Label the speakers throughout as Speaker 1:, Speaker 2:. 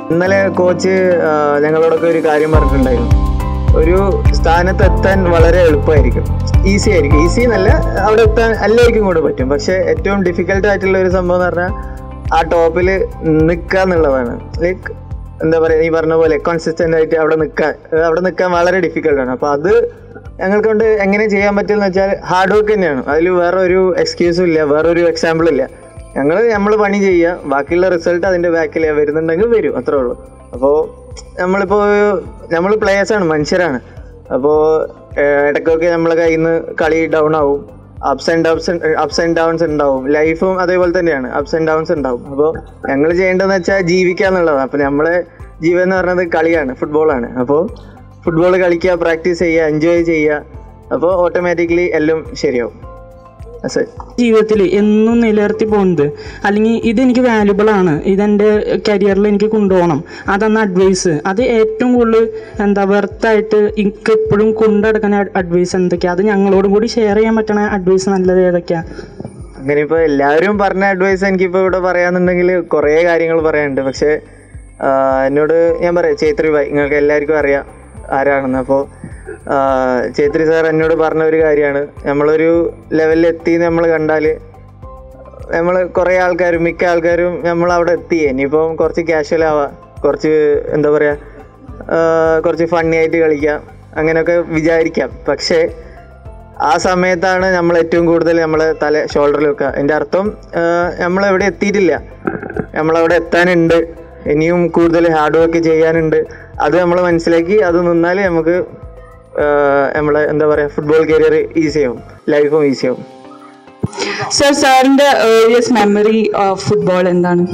Speaker 1: ഇന്നലെ കോച്ച് ആ, ഞങ്ങളോടൊക്കെ ഒരു കാര്യം പറഞ്ഞിട്ടുണ്ടായിരുന്നു ഒരു സ്ഥാനത്ത് എത്താൻ വളരെ എളുപ്പമായിരിക്കും ഈസി ആയിരിക്കും ഈസി എന്നല്ല അവിടെ എത്താൻ എല്ലാവർക്കും കൂടെ പറ്റും പക്ഷെ ഏറ്റവും ഡിഫിക്കൽട്ട് ആയിട്ടുള്ള ഒരു സംഭവം എന്ന് പറഞ്ഞാൽ ആ ടോപ്പിൽ നിൽക്കുക എന്നുള്ളതാണ് ലൈക്ക് എന്താ പറയുക ഈ പറഞ്ഞ പോലെ കോൺസിസ്റ്റന്റ് ആയിട്ട് അവിടെ നിൽക്കാൻ അവിടെ നിൽക്കാൻ വളരെ ഡിഫിക്കൽട്ടാണ് അപ്പോൾ അത് ഞങ്ങൾക്ക് കൊണ്ട് എങ്ങനെ ചെയ്യാൻ പറ്റുമെന്ന് വെച്ചാൽ ഹാർഡ് വർക്ക് തന്നെയാണ് അതിൽ വേറെ ഒരു എക്സ്ക്യൂസും ഇല്ല വേറെ ഒരു എക്സാമ്പിൾ ഇല്ല ഞങ്ങൾ നമ്മൾ പണി ചെയ്യുക ബാക്കിയുള്ള റിസൾട്ട് അതിൻ്റെ ബാക്കിൽ വരുന്നുണ്ടെങ്കിൽ വരും അത്രേ ഉള്ളൂ അപ്പോൾ നമ്മളിപ്പോൾ നമ്മൾ പ്ലേയേഴ്സാണ് മനുഷ്യരാണ് അപ്പോൾ ഇടയ്ക്കൊക്കെ നമ്മളെ കയ്യിൽ നിന്ന് കളി ഡൗൺ ആവും ups and downs ups and downs ഉണ്ടാവും ലൈഫും അതേപോലെ തന്നെയാണ് അപ്സ് ആൻഡ് ഡൗൺസ് ഉണ്ടാവും അപ്പോൾ ഞങ്ങൾ ചെയ്യേണ്ടതെന്ന് വെച്ചാൽ ജീവിക്കുക എന്നുള്ളതാണ് അപ്പോൾ നമ്മളെ ജീവൻ എന്ന് പറയുന്നത് കളിയാണ് ഫുട്ബോളാണ് അപ്പോൾ ഫുട്ബോൾ കളിക്കുക പ്രാക്ടീസ് ചെയ്യുക എൻജോയ് ചെയ്യുക അപ്പോൾ ഓട്ടോമാറ്റിക്കലി എല്ലാം ശരിയാവും അസേ
Speaker 2: ജീവിതത്തിൽ എന്നും നിലനിർത്തി പോകുന്നത് അല്ലെങ്കിൽ ഇതെനിക്ക് വാല്യുബിൾ ആണ് ഇതെൻ്റെ കരിയറിൽ എനിക്ക് കൊണ്ടുപോകണം അതെന്ന അഡ്വൈസ് അത് ഏറ്റവും കൂടുതൽ എന്താ വെർത്തായിട്ട് എനിക്ക് എപ്പോഴും കൊണ്ടുനടക്കുന്ന അഡ്വൈസ് എന്തൊക്കെയാണ് അത് ഞങ്ങളോടും കൂടി ഷെയർ ചെയ്യാൻ പറ്റണ അഡ്വൈസ് നല്ലത് ഏതൊക്കെയാണ്
Speaker 1: അങ്ങനെ ഇപ്പോൾ എല്ലാവരും പറഞ്ഞ അഡ്വൈസ് എനിക്കിപ്പോൾ ഇവിടെ പറയാന്നുണ്ടെങ്കിൽ കുറേ കാര്യങ്ങൾ പറയാനുണ്ട് പക്ഷേ ആ, എന്നോട് ഞാൻ പറയാം ചേത്രി ഭായ് നിങ്ങൾക്ക് എല്ലാവർക്കും അറിയാം ആരാണെന്ന് അപ്പോൾ ചേത്രി സാർ എന്നോട് പറഞ്ഞ ഒരു കാര്യമാണ് നമ്മളൊരു ലെവലിൽ എത്തി നമ്മൾ കണ്ടാൽ നമ്മൾ കുറേ ആൾക്കാരും മിക്ക ആൾക്കാരും നമ്മൾ അവിടെ എത്തി ഇനിയിപ്പം കുറച്ച് കാഷ്വൽ ആവാം കുറച്ച് എന്താ പറയുക കുറച്ച് ഫണ്ണി ആയിട്ട് കളിക്കാം അങ്ങനെയൊക്കെ വിചാരിക്കാം പക്ഷേ ആ സമയത്താണ് നമ്മൾ ഏറ്റവും കൂടുതൽ നമ്മളെ തല ഷോൾഡറിൽ വെക്കുക എൻ്റെ അർത്ഥം നമ്മൾ എവിടെ എത്തിയിട്ടില്ല നമ്മളവിടെ എത്താനുണ്ട് ഇനിയും കൂടുതൽ ഹാർഡ് വർക്ക് ചെയ്യാനുണ്ട് അത് നമ്മൾ മനസ്സിലാക്കി അത് നിന്നാൽ നമുക്ക് ആ, നമ്മളെ എന്താ പറയുക ഫുട്ബോൾ കരിയർ ഈസി ആവും ലൈഫും ഈസി ആവും
Speaker 3: സർ സാറിന്റെ ഏർലിയസ്റ്റ് മെമ്മറി ഓഫ് ഫുട്ബോൾ എന്താണ്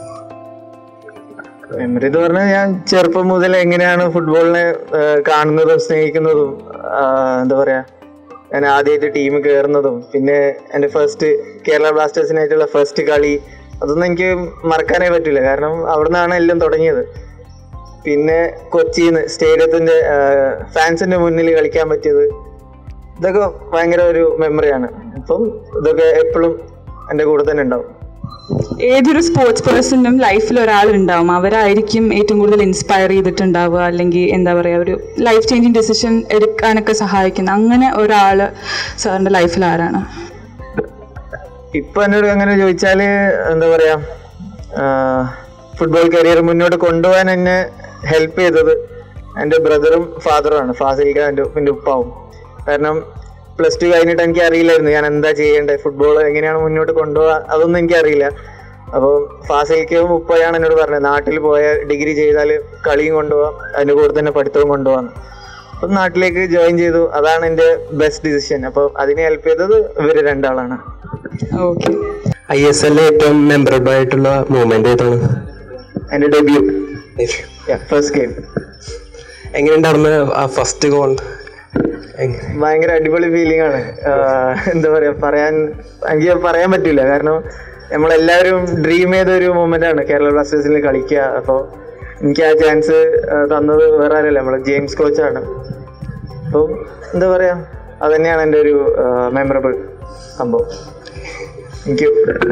Speaker 1: മെമ്മറി എന്ന് പറഞ്ഞാൽ ഞാൻ ചെറുപ്പം മുതൽ എങ്ങനെയാണ് ഫുട്ബോളിനെ ആ, കാണുന്നതും സ്നേഹിക്കുന്നതും ആ, എന്താ പറയാ ഞാൻ ആദ്യമായിട്ട് ടീം കയറുന്നതും പിന്നെ എൻ്റെ ഫസ്റ്റ് കേരള ബ്ലാസ്റ്റേഴ്സിനായിട്ടുള്ള ഫസ്റ്റ് കളി അതൊന്നും എനിക്ക് മറക്കാനേ പറ്റില്ല കാരണം അവിടെ നിന്നാണ് എല്ലാം തുടങ്ങിയത് പിന്നെ കൊച്ചിന്ന് സ്റ്റേഡിയത്തിന്റെ ഫാൻസിന്റെ മുന്നിൽ കളിക്കാൻ പറ്റിയത് ഇതൊക്കെ ഭയങ്കര ഒരു മെമ്മറിയാണ് അപ്പം ഇതൊക്കെ എപ്പോഴും എൻ്റെ കൂടെ തന്നെ ഉണ്ടാവും
Speaker 3: ഏതൊരു സ്പോർട്സ് പേഴ്സണിനും ലൈഫിൽ ഒരാൾ ഉണ്ടാവും അവരായിരിക്കും ഏറ്റവും കൂടുതൽ ഇൻസ്പയർ ചെയ്തിട്ടുണ്ടാവുക അല്ലെങ്കിൽ എന്താ പറയുക ഒരു ലൈഫ് ചേഞ്ചിങ് ഡെസിഷൻ എടുക്കാനൊക്കെ സഹായിക്കുന്ന അങ്ങനെ ഒരാൾ സാറിന്റെ ലൈഫിൽ ആരാണ്
Speaker 1: ഇപ്പൊ എന്നോട് അങ്ങനെ ചോദിച്ചാല് എന്താ പറയാ ഫുട്ബോൾ കരിയർ മുന്നോട്ട് കൊണ്ടുപോകാൻ എന്നെ ഹെൽപ്പ് ചെയ്തത് എൻ്റെ ബ്രദറും ഫാദറുമാണ് ഫാസിൽക്ക എൻ്റെ എൻ്റെ ഉപ്പാവും കാരണം പ്ലസ് ടു കഴിഞ്ഞിട്ട് എനിക്ക് അറിയില്ലായിരുന്നു ഞാൻ എന്താ ചെയ്യേണ്ടത് ഫുട്ബോൾ എങ്ങനെയാണ് മുന്നോട്ട് കൊണ്ടുപോകാൻ അതൊന്നും എനിക്കറിയില്ല അപ്പോൾ ഫാസിൽക്കയും ഉപ്പയാണ് എന്നോട് പറഞ്ഞത് നാട്ടിൽ പോയ ഡിഗ്രി ചെയ്താൽ കളിയും കൊണ്ടുപോകാം അതിൻ്റെ കൂടെ തന്നെ പഠിത്തവും കൊണ്ടുപോകാം അപ്പം നാട്ടിലേക്ക് ജോയിൻ ചെയ്തു അതാണ് എൻ്റെ ബെസ്റ്റ് ഡിസിഷൻ അപ്പോൾ അതിനെ ഹെൽപ്പ് ചെയ്തത് ഇവർ രണ്ടാളാണ്
Speaker 3: ഓക്കെ
Speaker 4: ഐ എസ് എല്ലിൽ ഏറ്റവും മെമ്മറബിൾ ആയിട്ടുള്ള മൂമെന്റ് ഏതാണ്
Speaker 1: എൻ്റെ ഡെബ്യൂ ഫസ്റ്റ് ഗെയിം
Speaker 4: എങ്ങനെയുണ്ടായിരുന്നു ആ ഫസ്റ്റ് ഗോൾ
Speaker 1: ഭയങ്കര അടിപൊളി ഫീലിംഗ് ആണ് ആഹ് എന്താ പറയാ പറയാൻ എനിക്ക് പറയാൻ പറ്റില്ല കാരണം നമ്മളെല്ലാവരും ഡ്രീം ചെയ്ത ഒരു മൊമെന്റ് ആണ് കേരള ബ്ലാസ്റ്റേഴ്സിൽ കളിക്കുക അപ്പോൾ എനിക്ക് ആ ചാൻസ് തന്നത് വേറെ ആരല്ല നമ്മളെ ജെയിംസ് കോച്ചാണ് അപ്പം എന്താ പറയാ അത് തന്നെയാണ് എൻ്റെ ഒരു മെമ്മറബിൾ സംഭവം എനിക്ക്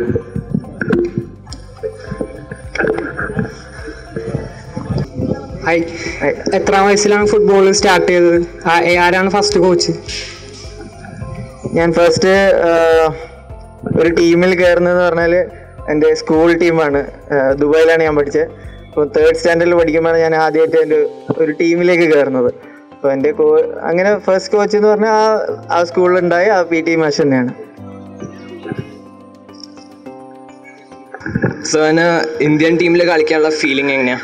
Speaker 2: ഹായ് എത്രാം വയസ്സിലാണ് ഫുട്ബോൾ സ്റ്റാർട്ട് ചെയ്തത് ആ- ആരാണ് ഫസ്റ്റ് കോച്ച്
Speaker 1: ഞാൻ ഫസ്റ്റ് ഒരു ടീമിൽ കയറുന്നതെന്ന് പറഞ്ഞാൽ എൻ്റെ സ്കൂൾ ടീമാണ് ദുബായിലാണ് ഞാൻ പഠിച്ചത് അപ്പോൾ തേർഡ് സ്റ്റാൻഡേർഡിൽ പഠിക്കുമ്പോഴാണ് ഞാൻ ആദ്യമായിട്ട് എൻ്റെ ഒരു ടീമിലേക്ക് കയറുന്നത് അപ്പോൾ എൻ്റെ കോ അങ്ങനെ ഫസ്റ്റ് കോച്ച് എന്ന് പറഞ്ഞാൽ ആ ആ സ്കൂളിലുണ്ടായ ആ പി ടി മാഷ് തന്നെയാണ്
Speaker 4: സോന് ഇന്ത്യൻ ടീമിൽ കളിക്കാനുള്ള ഫീലിംഗ് എങ്ങനെയാ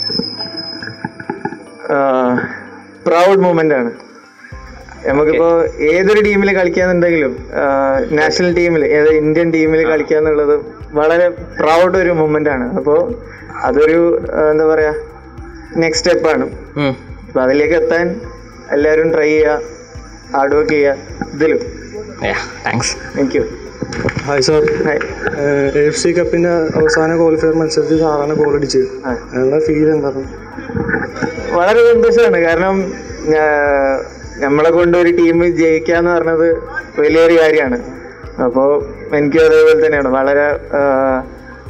Speaker 1: പ്രൗഡ് മൂമെൻ്റ് ആണ് നമുക്കിപ്പോ ഏതൊരു ടീമിൽ കളിക്കാന്നുണ്ടെങ്കിലും നാഷണൽ ടീമിൽ ഏത് ഇന്ത്യൻ ടീമിൽ കളിക്കുക എന്നുള്ളത് വളരെ പ്രൗഡ് ഒരു മൂമെന്റ് ആണ് അപ്പോൾ അതൊരു ആ, എന്താ പറയാ നെക്സ്റ്റ് സ്റ്റെപ്പാണ് അപ്പൊ അതിലേക്ക് എത്താൻ എല്ലാവരും ട്രൈ ചെയ്യുക ഹാർഡ് വർക്ക് ചെയ്യുക ഇതിലും
Speaker 4: thanks
Speaker 1: thank you
Speaker 5: hi sir
Speaker 1: hi
Speaker 5: F C കപ്പിന്റെ അവസാന ക്വാളിഫയർ മത്സരത്തിൽ സാറാണ് ഗോൾ അടിച്ചത്
Speaker 1: ആ.
Speaker 5: അതിനുള്ള ഫീൽ എന്താണ്
Speaker 1: വളരെ സന്തോഷമാണ് കാരണം ഞാ- നമ്മളെ കൊണ്ട് ഒരു ടീം ജയിക്കുക എന്ന് പറഞ്ഞത് വലിയൊരു കാര്യമാണ് അപ്പോൾ എനിക്കും അതേപോലെ തന്നെയാണ് വളരെ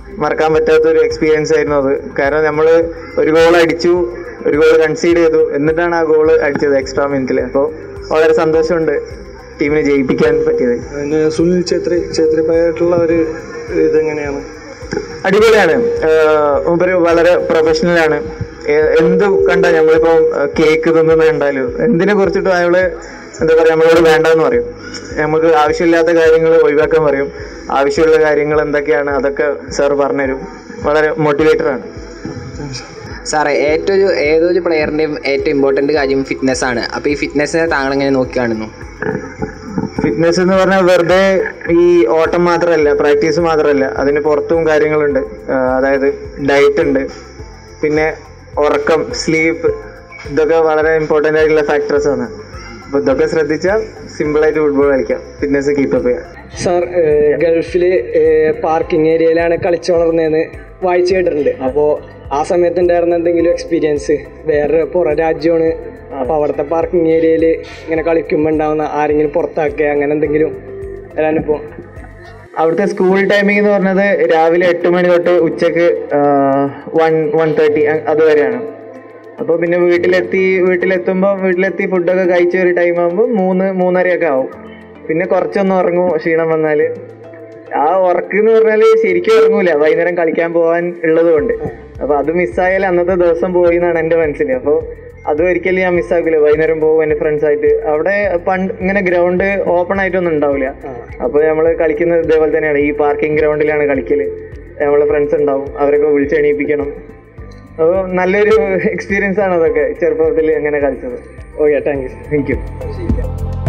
Speaker 1: മറക്കാൻ പറ്റാത്ത ഒരു എക്സ്പീരിയൻസ് ആയിരുന്നു അത് കാരണം നമ്മൾ ഒരു ഗോൾ അടിച്ചു ഒരു ഗോൾ കൺസീഡ് ചെയ്തു എന്നിട്ടാണ് ആ ഗോൾ അടിച്ചത് എക്സ്ട്രാ മിനിറ്റിൽ അപ്പോൾ വളരെ സന്തോഷമുണ്ട് ടീമിനെ ജയിപ്പിക്കാൻ പറ്റിയത്
Speaker 5: പിന്നെ സുനിൽ ഛേത്രി ഛേത്രിപ്പായിട്ടുള്ള ഒരു ഇതെങ്ങനെയാണ്
Speaker 1: അടിപൊളിയാണ് ആഹ് മൂപ്പര് വളരെ പ്രൊഫഷണൽ ആണ് എ- എന്ത് കണ്ട നമ്മളിപ്പോ കേക്ക് തിന്നുന്ന കണ്ടാലും എന്തിനെ കുറിച്ചിട്ടും അയാള് എന്താ പറയാ നമ്മളോട് വേണ്ടെന്ന് പറയും നമുക്ക് ആവശ്യമില്ലാത്ത കാര്യങ്ങൾ ഒഴിവാക്കാൻ പറയും ആവശ്യമുള്ള കാര്യങ്ങൾ എന്തൊക്കെയാണ് അതൊക്കെ സാർ പറഞ്ഞുതരും വളരെ മോട്ടിവേറ്റർ ആണ്
Speaker 6: സാറേ ഏറ്റവും ഒരു ഏതൊരു പ്ലെയറിൻ്റെയും ഏറ്റവും ഇമ്പോർട്ടൻ്റ് കാര്യം ഫിറ്റ്നസ് ആണ് അപ്പോൾ ഈ ഫിറ്റ്നസ്സിനെ താങ്കൾ എങ്ങനെ നോക്കി കാണുന്നു
Speaker 1: ഫിറ്റ്നസ് എന്ന് പറഞ്ഞാൽ വെറുതെ ഈ ഓട്ടം മാത്രമല്ല പ്രാക്ടീസ് മാത്രമല്ല അതിന് പുറത്തും കാര്യങ്ങളുണ്ട് ആഹ് അതായത് ഡയറ്റ് ഉണ്ട് പിന്നെ ഉറക്കം സ്ലീപ്പ് ഇതൊക്കെ വളരെ ഇമ്പോർട്ടൻ്റ് ആയിട്ടുള്ള ഫാക്ടേഴ്സ് ആണ് അപ്പൊ ഇതൊക്കെ ശ്രദ്ധിച്ചാൽ സിമ്പിൾ ആയിട്ട് ഫുട്ബോൾ കളിക്കാം ഫിറ്റ്നസ് കീപ്പപ്പ് ചെയ്യാം
Speaker 7: സാർ ഗൾഫിൽ പാർക്കിംഗ് ഏരിയയിലാണ് കളിച്ചു വളർന്നതെന്ന് വായിച്ചു കേട്ടിട്ടുണ്ട് അപ്പോൾ ആ സമയത്ത് ഉണ്ടായിരുന്ന എന്തെങ്കിലും എക്സ്പീരിയൻസ് വേറെ പുറം രാജ്യമാണ് അപ്പോൾ അവിടുത്തെ പാർക്കിംഗ് ഏരിയയിൽ ഇങ്ങനെ കളിക്കുമ്പോൾ ഉണ്ടാവുന്ന ആരെങ്കിലും പുറത്താക്കുക അങ്ങനെ എന്തെങ്കിലും ഒരനുഭവം
Speaker 1: അവിടുത്തെ സ്കൂൾ ടൈമിംഗ് എന്ന് പറഞ്ഞത് രാവിലെ എട്ട് മണി തൊട്ട് ഉച്ചക്ക് വൺ വൺ തേർട്ടി അതുവരെയാണ് അപ്പോൾ പിന്നെ വീട്ടിലെത്തി വീട്ടിലെത്തുമ്പോൾ വീട്ടിലെത്തി ഫുഡൊക്കെ കഴിച്ച ഒരു ടൈം ആകുമ്പോൾ മൂന്ന് മൂന്നരയൊക്കെ ആവും പിന്നെ കുറച്ചൊന്ന് ഉറങ്ങും ക്ഷീണം വന്നാൽ ആ ഉറക്ക് എന്ന് പറഞ്ഞാൽ ശരിക്കും ഉറങ്ങൂല വൈകുന്നേരം കളിക്കാൻ പോകാൻ ഉള്ളത് കൊണ്ട് അപ്പോൾ അത് മിസ്സായാൽ അന്നത്തെ ദിവസം പോയി എന്നാണ് എൻ്റെ മനസ്സിൽ അപ്പോൾ അതും ഒരിക്കലും ഞാൻ മിസ്സാക്കില്ല വൈകുന്നേരം പോകും എൻ്റെ ഫ്രണ്ട്സ് ആയിട്ട് അവിടെ പണ്ട് ഇങ്ങനെ ഗ്രൗണ്ട് ഓപ്പൺ ആയിട്ടൊന്നും ഉണ്ടാവില്ല അപ്പോൾ നമ്മൾ കളിക്കുന്നത് ഇതേപോലെ തന്നെയാണ് ഈ പാർക്കിംഗ് ഗ്രൗണ്ടിലാണ് കളിക്കല് നമ്മളെ ഫ്രണ്ട്സ് ഉണ്ടാവും അവരൊക്കെ വിളിച്ചെണീപ്പിക്കണം അപ്പോൾ നല്ലൊരു എക്സ്പീരിയൻസ് ആണ് അതൊക്കെ ചെറുപ്പത്തിൽ അങ്ങനെ കളിച്ചത്
Speaker 7: okay thank you
Speaker 1: thank U